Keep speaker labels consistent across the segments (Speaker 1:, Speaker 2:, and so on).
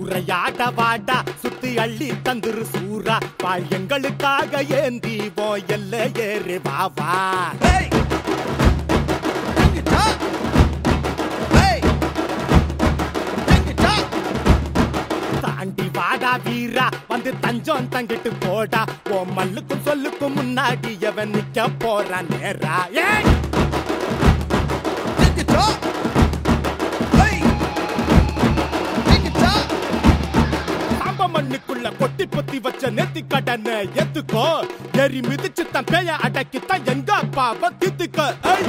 Speaker 1: சூறையாட வாடா சுத்தி அள்ளி தந்துரு சூரா பால் எங்களுக்காக ஏந்தி போ எல்ல ஏறு வா வா
Speaker 2: Hey! Take it up! Hey! Take it up!
Speaker 1: தாண்டி வாடா வீரா வந்து தஞ்சம் தங்கிட்டு போடா ஓ மல்லுக்கும் சொல்லுக்கும் முன்னாடி எவன் நிக்க போறான் நேரா ஏய்
Speaker 2: Take it up! Hey! Take it up!
Speaker 1: சாம்ப மண்ணுக்குள்ள கொட்டி பொத்தி வச்ச நெத்தி கடனை எத்துக்கோ எரி மிதிச்சு தன் பேய அடக்கித்தான் எங்க அப்பாவை தித்துக்க ஏய்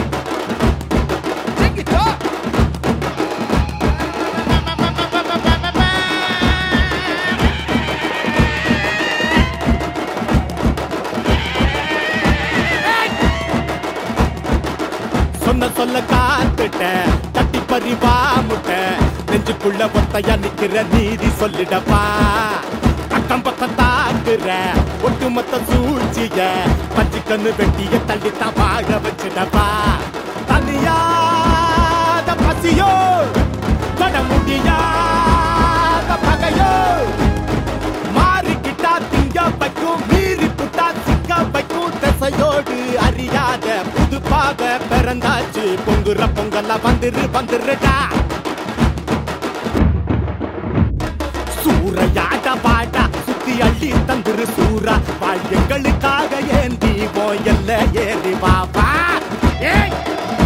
Speaker 2: Take it up!
Speaker 1: சொன்ன சொல்ல காத்துட்ட தட்டி பறிவா முட்ட நெஞ்சுக்குள்ள ஒத்தையா நிக்கிற நீதி சொல்லிடப்பா அக்கம் பக்கம் தாக்குற ஒட்டுமொத்த சூழ்ச்சிய பச்சை கண்ணு வெட்டிய தள்ளித்தான் வாழ வச்சிடப்பா தனியாத பசியோ தொட முடியாத பகையோ மாறிக்கிட்டா திங்க வைக்கும் மீறி புட்டா சிக்க வைக்கும் திசையோடு அறியாத புது பாத பிறந்தாச்சு பொங்குற பொங்கல்ல வந்துரு வந்துருடா சூறையாட பாடா சுத்தி அள்ளி தந்துரு சூரா வாழ் எங்களுக்காக ஏந்தி போயல்ல ஏறி வா வா ஏய்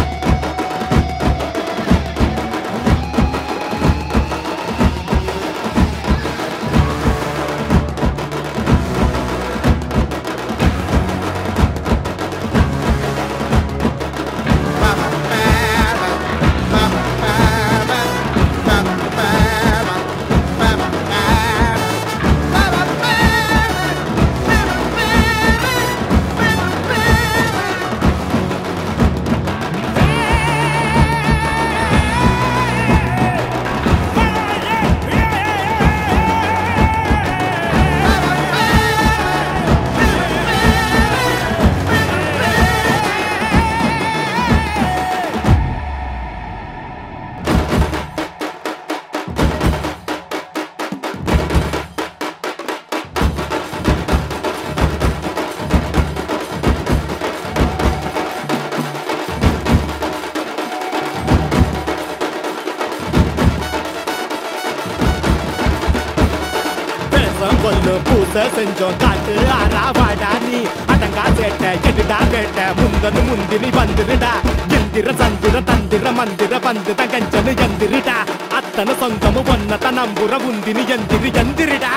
Speaker 1: பேசம் கொல்லு பூச செஞ்சோம் காட்டு ஆறாவாடா நீ அடங்கா சேட்ட கெடுடா கேட்ட முந்தனு முந்திரி வந்துருடா எந்திர சந்திர தந்திர மந்திர வந்து தகஞ்சனு எந்திரிடா அத்தனை சொந்தமு ஒன்னத நம்புற உந்தினி எந்திரி எந்திரிடா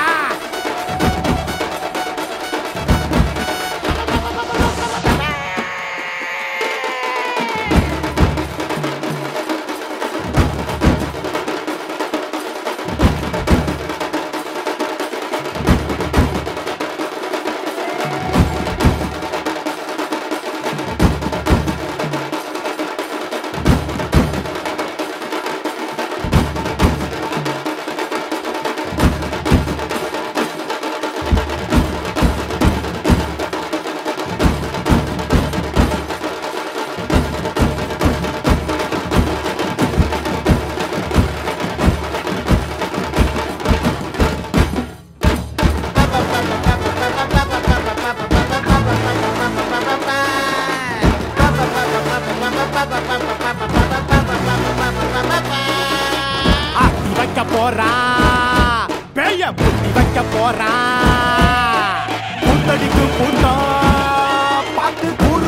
Speaker 1: ஆட்டி வைக்க போறா பேய புட்டி வைக்க போறா புத்தடிக்கு புண்ணா பார்த்து கூட